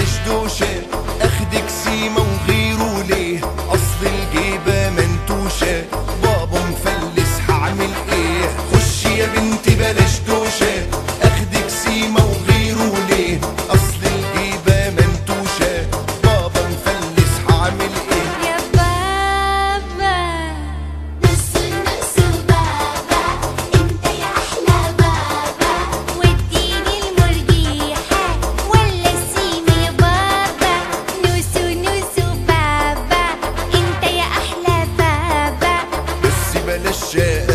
بلاش دوشة اخدك سيما وغيره ليه اصل الجيبة منتوشة بابا مفلس هعمل ايه خشي يا بنتي بلاش دوشة اخدك سيما وغيره ليه اصل الجيبة منتوشة بابا مفلس هعمل ايه يا بابا نسو نسو بابا انت يا احلى بابا وديني المرجيحة ولا السيمة يا بابا نوسو نوسو بابا انت يا احلى بابا بس بلاش شقة